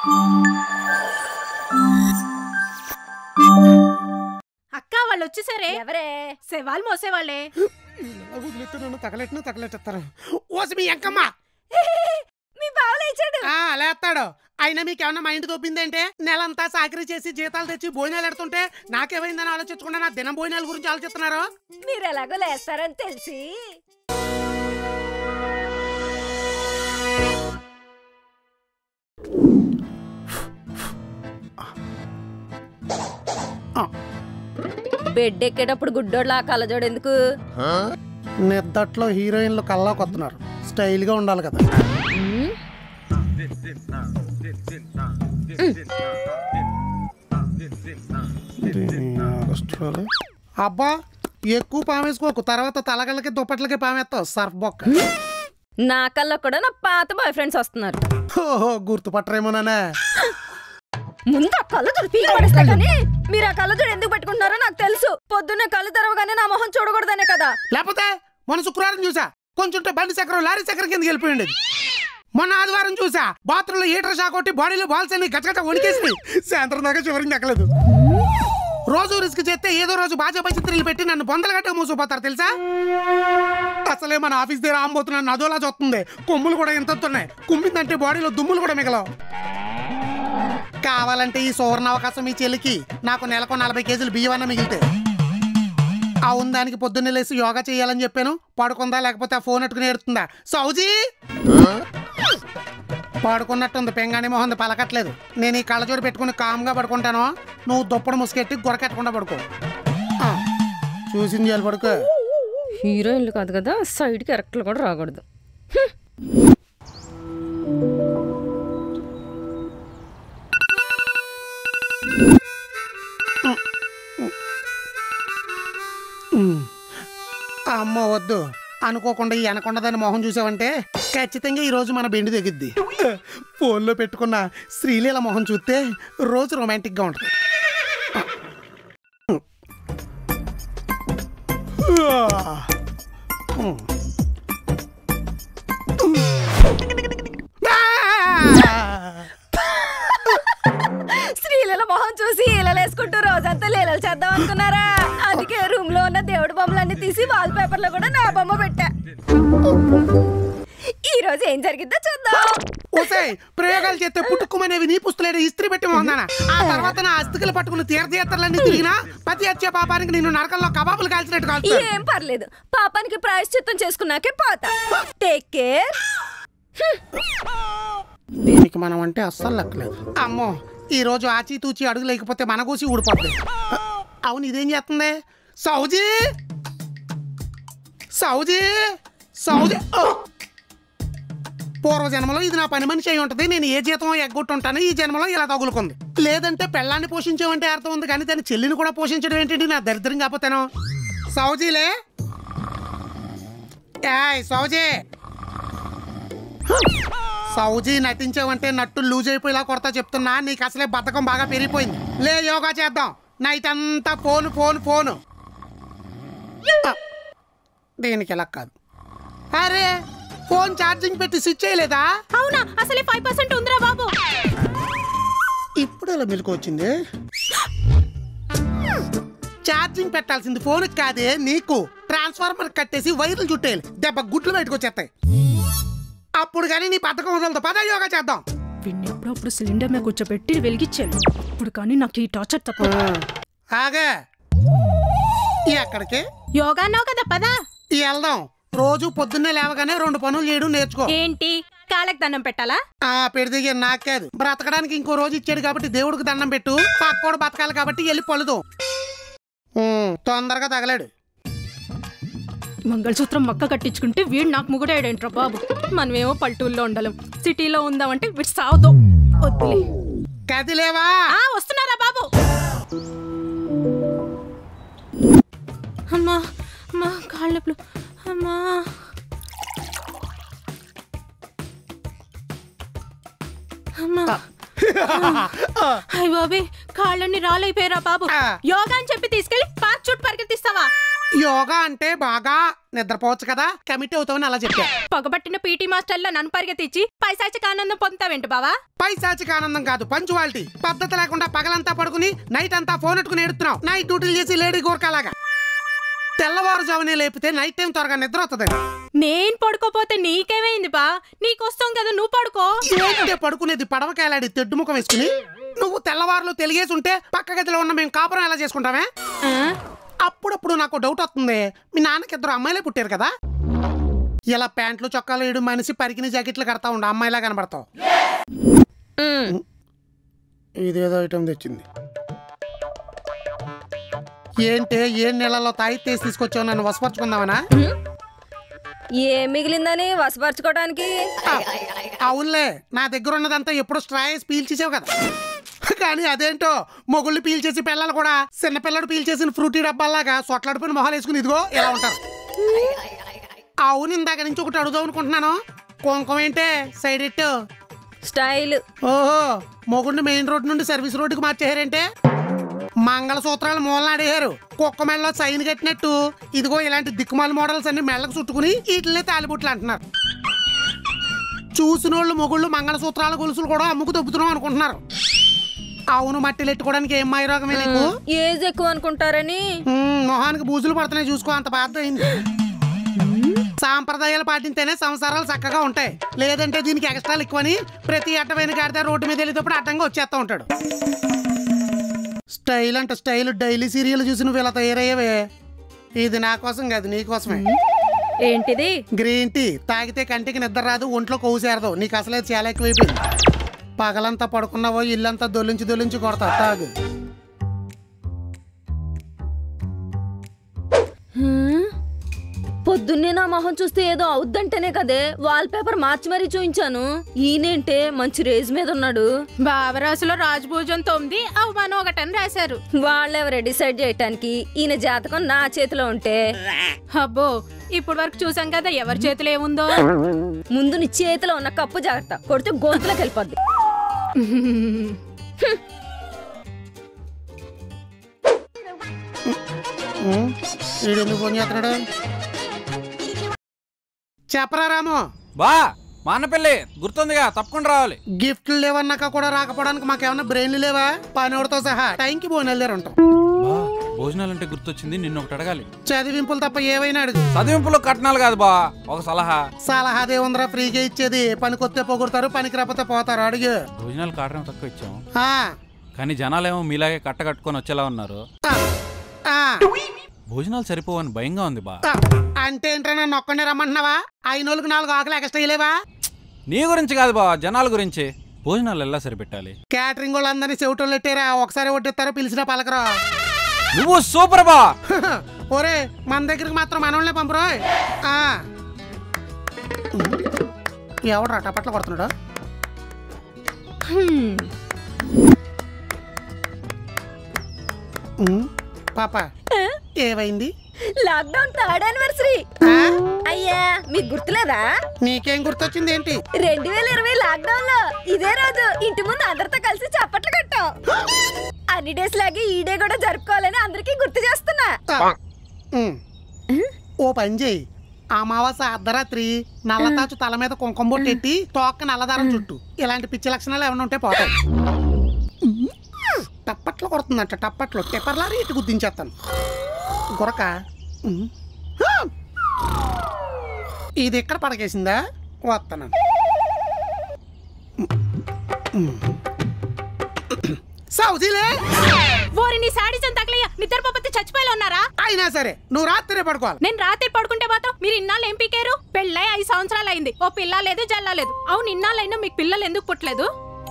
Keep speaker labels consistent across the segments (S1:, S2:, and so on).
S1: అక్క వాళ్ళు వచ్చేసరే
S2: ఎవరే
S1: శవాలు మోసేవాళ్ళే
S3: ఇలా వదిలేస్తే నన్ను తగలెట్టినా తగలెట్టేస్తారు ఓసి మీ ఎంకమ్మ
S2: మీ బావ లేచాడు
S3: ఆ, లేస్తాడు అయినా మీకు ఏమన్నా మైండ్ తొప్పిందంటే నెలంతా సాకరీ చేసి జీతాలు తెచ్చి భోజనాలు ఎడుతుంటే నాకేమైందని ఆలోచించకుండా నా దినం భోజనాల గురించి ఆలోచిస్తున్నారు
S2: మీరు ఎలాగో లేస్తారని తెలిసి బెడ్ ఎక్కేటప్పుడు గుడ్డోడ్లా కళ్ళజోడు ఎందుకు
S3: నిద్దట్లో హీరోయిన్లు కల్లా కొత్తున్నారు స్టైల్గా ఉండాలి కదా
S2: ఉమ్,
S3: అబ్బా ఎక్కువ పామేసుకోకు తర్వాత తలగళ్ళకి దుప్పట్లకి పామేస్తావు సర్ఫ్ బొక్క
S2: నా కల్లో కూడా నా పాత బాయ్ ఫ్రెండ్స్ వస్తున్నారు
S3: ఓహో గుర్తుపట్టరేమోననే
S2: ముందు ఆ కళ్ళజోడు పీకి పడేస్తా కానీ మీరు ఆ కళ్ళజోడు ఎందుకు పెట్టుకుంటున్నారో నాకు తెలుసు పొద్దున్నే కళ్ళు తెరవగానే నా మొహం చూడకూడదనే కదా
S3: లేకపోతే మొన్న శుక్రవారం చూసా కొంచెం బండి చక్రం లారీ చక్రం కింద వెళ్ళిపోయింది మొన్న ఆదివారం చూసా బాత్రూమ్ లో హీటర్ షాక్ కొట్టి బాడీలో బాల్స్ అన్ని గచ్చగచ్చ వణికేసి సాయంత్రం దాకా చివరికి దక్కలేదు రోజు రిస్క్ చేస్తే ఏదో రోజు బాజా బచిత్రులు పెట్టి నన్ను బొందల గట్ట మూసిపోతారు తెలుసా అసలే మన ఆఫీస్ దగ్గర ఆంబోతున్నాను నదోలా చూస్తుంది కొమ్ములు కూడా ఎంత వస్తున్నాయి కుమ్మిందంటే బాడీలో దుమ్ములు కూడా మిగలవు కావాలంటే ఈ సువర్ణ అవకాశం ఈ చెల్లికి నాకు నెలకు నలభై కేజీలు బియ్యమన్న మిగిలితే అవును దానికి పొద్దున్నే లేసి యోగా చేయాలని చెప్పాను పడుకుందా లేకపోతే ఆ ఫోన్ ఎట్టుకుని ఏడుతుందా సౌజీ పడుకున్నట్టుంది పెంగాణి మొహం పలకట్లేదు నేను ఈ కళ్ళజోడు పెట్టుకుని కామ్గా పడుకుంటాను నువ్వు దుప్పడు ముసుకెట్టి గొరకెట్టకుండా పడుకో ఆ, చూసింది చాలు పడుకో
S2: హీరోయిన్లు కాదు కదా సైడ్ క్యారెక్టర్లు కూడా రాకూడదు
S3: ఉమ్. అమ్మ వద్దు అనుకోకుండా ఈ అనకొండదాని మొహం చూసావంటే ఖచ్చితంగా ఈ రోజు మన బెండి తెగిద్ది ఫోన్లో పెట్టుకున్న శ్రీలీల మొహం చూస్తే రోజు రొమాంటిక్గా ఉంటుంది ఉమ్.
S2: స్త్రీల మొహం చూసి ఈలలు వేసుకుంటూ రోజంతా లీలలు చేద్దాం అనుకున్నారా అందుకే రూమ్ లో ఉన్న దేవుడి బొమ్మలన్నీ తీసి వాల్ పేపర్ లో కూడా నా బొమ్మ పెట్టా ఈ రోజు ఏం జరిగిందో చూద్దాం
S3: ఓసే ప్రయోగాలు చేస్తే పుట్టుకుమనేవి నీ పుస్తలేడు ఇస్త్రీ పెట్టి మొందాన ఆ తర్వాత నా అస్థికలు పట్టుకుని తీర్థయాత్రలన్నీ తిరిగినా పతి వచ్చే పాపానికి నేను నరకంలో కబాబులు కాల్చినట్టు కాల్చుతాను
S2: ఏం పర్లేదు పాపానికి ప్రాయశ్చిత్తం చేసుకున్నాకే పోతా టేక్ కేర్
S3: దీనికి మనం అంటే అస్సలు లెక్కలేదు అమ్మో ఈ రోజు ఆచితూచి అడుగు లేకపోతే మన కూసి ఊడిపోద్ది అవును ఇదేం చేస్తుంది సౌజీ సౌజీ సౌజీ ఓ! పూర్వ జన్మలో ఇది నా పని మనిషి అయి ఉంటది నేను ఏ జీతం ఎగ్గొట్టుంటాను ఈ జన్మలో ఇలా తగులుకుంది లేదంటే పెళ్ళాన్ని పోషించామంటే అర్థం ఉంది కానీ దాని చెల్లిని కూడా పోషించడం ఏంటండి నా దరిద్రం కాకపోతేను సౌజీలే ఏయ్ సౌజీ సౌజీ నటించావంటే నట్టు లూజ్ అయిపోయేలా కొడతా చెప్తున్నా నీకు అసలే బద్ధకం బాగా పెరిగిపోయింది లే యోగా చేద్దాం నైట్ అంతా ఫోన్ ఫోన్ ఫోన్ దీనికి ఎలా కాదు అరే ఫోన్ ఛార్జింగ్ పెట్టి స్విచ్ చేయలేదా
S1: అవునా అసలే ఫైవ్ పర్సెంట్ ఉందిరా బాబు
S3: ఇప్పుడు ఎలా మెలకు వచ్చింది ఛార్జింగ్ పెట్టాల్సింది ఫోన్ కాదే నీకు ట్రాన్స్ఫార్మర్ కట్టేసి వైర్లు చుట్టేయాలి దెబ్బ గుడ్లు బయటకు వచ్చేస్తాయి అప్పుడు కానీ నీ పథకం వదలదు పద యోగా చేద్దాం
S1: వీడిని ఎప్పుడప్పుడు సిలిండర్ మీద కూర్చోబెట్టి వెలిగించాను ఇప్పుడు కానీ నాకు ఈ టార్చర్ తప్ప
S3: ఆగా ఎక్కడికి
S1: యోగా అన్నావు కదా పదా
S3: వెళ్దాం రోజు పొద్దున్నే లేవగానే రెండు పనులు చేయడం నేర్చుకో
S1: ఏంటి కాళ్ళకి దండం పెట్టాలా
S3: ఆ పెడిదిగే నాకు కాదు బ్రతకడానికి ఇంకో రోజు ఇచ్చాడు కాబట్టి దేవుడికి దండం పెట్టు పక్కోడు బతకాలి కాబట్టి వెళ్ళి పలుదు ఉమ్, తొందరగా తగలాడు
S1: మంగళసూత్రం మక్క కట్టించుకుంటే వీడు నాకు ముగుడేడేంట్రా బాబు మనమేమో పల్లెటూరులో ఉండలేం సిటీలో ఉందామంటే వీడు సావదు వద్దులే
S3: కదిలేవా
S1: ఆ వస్తున్నారా బాబు అమ్మా అమ్మా కాళ్ళ నొప్పులు అమ్మా అమ్మా అయ్య బాబే కాళ్ళన్నీ రాలైపోయారా బాబు
S3: ఆ.
S1: యోగా అని చెప్పి తీసుకెళ్లి పార్క్ చుట్టూ పరిగెత్తిస్తావా
S3: యోగా అంటే బాగా నిద్రపోవచ్చు కదా కమిటీ అవుతామని అలా చెప్పా
S1: పగబట్టిన పీటీ మాస్టర్లో నన్ను పరిగెత్తిచ్చి పైశాచిక ఆనందం పొందుతావేంటి బావా
S3: పైశాచిక ఆనందం కాదు పంచువాలిటీ పద్ధతి లేకుండా పగలంతా పడుకుని నైట్ అంతా ఫోన్ ఎట్టుకుని ఎడుతున్నావు నైట్ డ్యూటీలు చేసి లేడీ గోరకాలాగా తెల్లవారుజామునే లేపితే నైట్ టైం త్వరగా నిద్ర వస్తుందండి
S1: నేను పడుకోపోతే నీకేమైంది బా నీకొస్తాం కదా నువ్వు పడుకో
S3: ఏంటే పడుకునేది పడవకేలాడి తెడ్డు ముఖం వేసుకుని నువ్వు తెల్లవారులు తెలియజేసి ఉంటే పక్క గదిలో ఉన్న మేము కాపురం ఎలా చేసుకుంటామే
S1: ఆ?
S3: అప్పుడప్పుడు నాకు డౌట్ వస్తుంది మీ నాన్నకి ఇద్దరు అమ్మాయిలే పుట్టారు కదా ఇలా ప్యాంట్లు చొక్కాలు వేయడం మనిషి పరికిని జాకెట్లు కడతా ఉండు అమ్మాయిలా కనబడతావు
S2: ఉమ్.
S3: ఇదేదో ఐటమ్ తెచ్చింది ఏంటే ఏ నెలలో తాయి తీసి తీసుకొచ్చావు నన్ను వసపరుచుకుందామనా
S2: ఏం మిగిలిందని వసపరచుకోవడానికి
S3: ఆ, అవునులే నా దగ్గర ఉన్నదంతా ఎప్పుడు స్ట్రాయస్ పీల్చేసావు కదా కానీ అదేంటో మొగుళ్ళు పీల్చేసి పిల్లలు కూడా చిన్న పిల్లడు పీల్చేసిన ఫ్రూటీ డబ్బాలాగా సొట్లాడిపోయిన మొహాలు వేసుకుని ఇదిగో ఇలా ఉంటారు అవును ఇందాక నుంచి ఒకటి అడుగుదాం అనుకుంటున్నాను కుంకుమ ఏంటే సైడ్ ఇట్టు
S2: స్టైల్
S3: ఓహో మొగుడిని మెయిన్ రోడ్ నుండి సర్వీస్ రోడ్డుకి మార్చేశారంటే మంగళసూత్రాలు మూలన అడిగారు కుక్క మెడలో సైన్ కట్టినట్టు ఇదిగో ఇలాంటి దిక్కుమాల మోడల్స్ అన్ని మెళ్ళకు చుట్టుకుని వీటినే తాలిబుట్లు అంటున్నారు చూసినోళ్ళు మొగుళ్ళు మంగళసూత్రాల గొలుసులు కూడా అమ్ముకు దొబ్బుతున్నాం అనుకుంటున్నారు అవును మట్టిలు ఎట్టుకోవడానికి ఏం మాయ రోగమే నీకు
S2: ఏజ్ ఎక్కువ అనుకుంటారని
S3: ఉమ్, మొహానికి బూజులు పడుతున్నాయి చూసుకో అంత బాధ అయింది సాంప్రదాయాలు పాటింటేనే సంసారాలు చక్కగా ఉంటాయి లేదంటే దీనికి ఎక్స్ట్రాలు ఎక్కువని ప్రతి అడ్డమైన గాడిద రోడ్డు మీద వెళ్ళేటప్పుడు అడ్డంగా వచ్చేస్తా ఉంటాడు స్టైల్ అంటే స్టైల్ డైలీ సీరియల్ చూసి నువ్వు ఇలా తయారయ్యేవే ఇది నా కోసం కాదు నీ కోసమే
S2: ఏంటిది
S3: గ్రీన్ టీ తాగితే కంటికి నిద్ర రాదు ఒంట్లో కొవ్వు చేరదు నీకు అసలే చాలా ఎక్కువైపోయింది పగలంతా పడుకున్నావో ఇల్లంతా దొల్లించి దొల్లించి కొడతా తాగు
S2: హ్మ్? పొద్దున్నే నా మొహం చూస్తే ఏదో అవుద్దంటేనే కదే వాల్ పేపర్ మార్చి మరీ చూయించాను ఈయనేంటే మంచి రేజ్ మీద ఉన్నాడు
S1: బావరాశిలో రాజభోజం తొమ్మిది అవమానం ఒకటని రాశారు
S2: వాళ్ళెవరే డిసైడ్ చేయటానికి ఈయన జాతకం నా చేతిలో ఉంటే
S1: అబ్బో ఇప్పుడు వరకు చూసాం కదా ఎవరి చేతిలో ఏముందో
S2: ముందు నీ చేతిలో ఉన్న కప్పు జాగ్రత్త కొడితే గొంతులోకి వెళ్ళిపోద్ది
S3: ఉం? వీడెందుకు ఫోన్ చేస్తున్నాడు చెప్పరా రాము
S4: బా మా అన్న పెళ్ళి గుర్తుందిగా తప్పకుండా రావాలి
S3: గిఫ్ట్లు లేవన్నాక కూడా రాకపోవడానికి మాకేమన్నా బ్రెయిన్లు లేవా పనివాడితో సహా టైంకి బోనెల్ దగ్గర ఉంటాం
S4: బా భోజనాలంటే గుర్తొచ్చింది నిన్ను ఒకటి అడగాలి
S3: చదివింపులు తప్ప ఏవైనా అడుగు
S4: చదివింపులో కట్నాలు కాదు బా ఒక సలహా
S3: సలహాదే ఉందరా ఫ్రీగా ఇచ్చేది పనికొస్తే పొగుడతారు పనికి రాకపోతే పోతారు అడుగు
S4: భోజనాలు కాటడం తక్కువ ఇచ్చాం
S3: ఆ,
S4: కానీ జనాలేమో మీలాగే కట్ట కట్టుకొని వచ్చేలా ఉన్నారు
S3: ఆ, ఆ,
S4: భోజనాలు సరిపోవని భయంగా ఉంది బా
S3: ఆ. అంటే ఏంట్రా నన్ను ఒక్కడే రమ్మంటున్నావా అయినోళ్ళకి నాలుగు ఆకలి ఎక్స్ట్రా ఇలేవా
S4: నీ గురించి కాదు బా జనాల గురించి భోజనాలు ఎలా సరిపెట్టాలి
S3: క్యాటరింగ్ వాళ్ళందరినీ చెవిటోళ్ళు ఎట్టారా ఒకసారి వడ్డిస్తారో పిలిచినా పలకరా
S4: నువ్వు సూపర్ బా
S3: ఒరే మన దగ్గరికి మాత్రం మనోళ్ళనే పంపరు ఎవడు టపట్లు కొడుతున్నాడు
S1: హ్మ్.
S3: ఉమ్, పాప ఏమైంది
S2: లాక్డౌన్ థర్డ్ యానివర్సరీ
S3: ఆ?
S2: అయ్యా మీకు గుర్తులేదా
S3: నీకేం గుర్తొచ్చింది ఏంటి
S2: రెండు వేల ఇరవై లాక్డౌన్ లో ఇదే రోజు ఇంటి ముందు అందరితో కలిసి చప్పట్లు కట్టాం అన్ని డేస్ లాగే ఈ డే కూడా జరుపుకోవాలని అందరికీ గుర్తు చేస్తున్నా
S3: ఉమ్. ఓ పని చేయి అమావాస్య అర్ధరాత్రి నల్లతాచు తల మీద కుంకుమ బొట్టు ఎట్టి తోక్క నల్లదారం చుట్టూ ఇలాంటి పిచ్చి లక్షణాలు ఏమైనా ఉంటే పోతాయి టప్పట్లు కొడుతుందంట టప్పట్లు టెపర్లారి ఇటు గుద్దించేస్తాను గురక ఉమ్. ఆ! ఇది ఎక్కడ పడకేసిందా వస్తాను సౌజీలే
S1: ఓరి నీ సాడీసం తగలయ్య నిద్రపోతే చచ్చిపోయేలా ఉన్నారా
S3: అయినా సరే నువ్వు రాత్రి పడుకోవాలి
S1: నేను రాత్రి పడుకుంటే మాత్రం మీరు ఇన్నాళ్ళు ఏం పీకారు పెళ్ళై ఐదు సంవత్సరాలు అయింది ఓ పిల్ల లేదు జల్ల లేదు అవును ఇన్నాళ్ళైనా మీకు పిల్లలు ఎందుకు పుట్టలేదు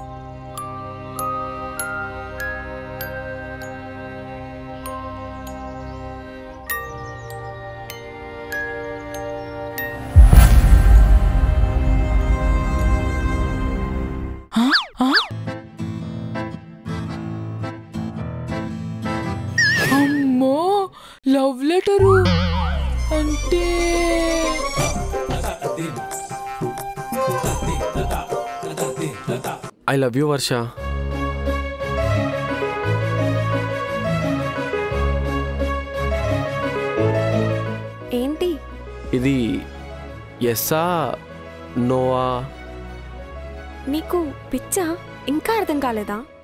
S5: అమ్మో లవ్ లెటరు అంటే
S6: ఐ లవ్ యూ వర్ష ఇది ఎస్సా నోవా
S7: నీకు పిచ్చా ఇంకా అర్థం కాలేదా